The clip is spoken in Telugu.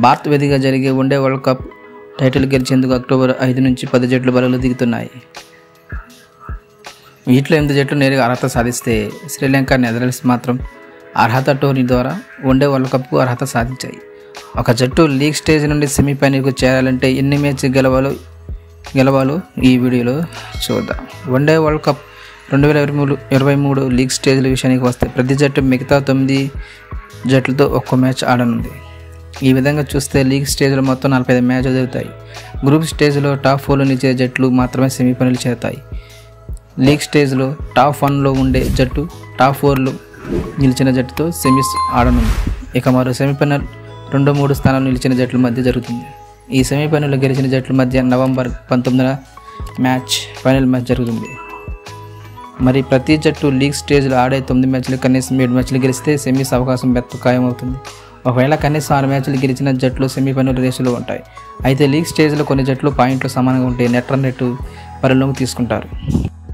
భారత్ వేదికగా జరిగే వన్డే వరల్డ్ కప్ టైటిల్ గెలిచేందుకు అక్టోబర్ ఐదు నుంచి పది జట్లు బరువులు దిగుతున్నాయి వీటిలో ఎనిమిది జట్లు నేరుగా అర్హత సాధిస్తే శ్రీలంక నెదర్లాండ్స్ మాత్రం అర్హత టోర్నీ ద్వారా వన్డే వరల్డ్ కప్కు అర్హత సాధించాయి ఒక జట్టు లీగ్ స్టేజ్ నుండి సెమీఫైనల్కు చేరాలంటే ఎన్ని మ్యాచ్ గెలవాలో గెలవాలో ఈ వీడియోలో చూద్దాం వన్డే వరల్డ్ కప్ రెండు వేల ఇరవై మూడు ఇరవై మూడు లీగ్ స్టేజ్ల విషయానికి వస్తే ప్రతి జట్టు మిగతా తొమ్మిది జట్లతో ఒక్క మ్యాచ్ ఆడనుంది ఈ విధంగా చూస్తే లీగ్ స్టేజ్లో మొత్తం నలభై ఐదు మ్యాచ్లు జరుగుతాయి గ్రూప్ స్టేజ్లో టాప్ ఫోర్లో నిలిచే జట్లు మాత్రమే సెమీఫైనల్ చేరుతాయి లీగ్ స్టేజ్లో టాప్ వన్లో ఉండే జట్టు టాప్ ఫోర్లో నిలిచిన జట్టుతో సెమీస్ ఆడనుంది ఇక మరో సెమీఫైనల్ రెండు మూడు స్థానాలు నిలిచిన జట్ల మధ్య జరుగుతుంది ఈ సెమీఫైనల్లో గెలిచిన జట్ల మధ్య నవంబర్ పంతొమ్మిదిన మ్యాచ్ ఫైనల్ మ్యాచ్ జరుగుతుంది మరి ప్రతి జట్టు లీగ్ స్టేజ్లో ఆడే తొమ్మిది మ్యాచ్లు కనీసం ఏడు మ్యాచ్లు గెలిస్తే సెమీస్ అవకాశం బెత్త ఖాయమవుతుంది ఒకవేళ కనీసం ఆరు మ్యాచ్లు గెలిచిన జట్లు సెమీఫైనల్ రేసులో ఉంటాయి అయితే లీగ్ స్టేజ్లో కొన్ని జట్లు పాయింట్లు సమానంగా ఉంటే నెట్ రన్ రేటు పరిలోకి తీసుకుంటారు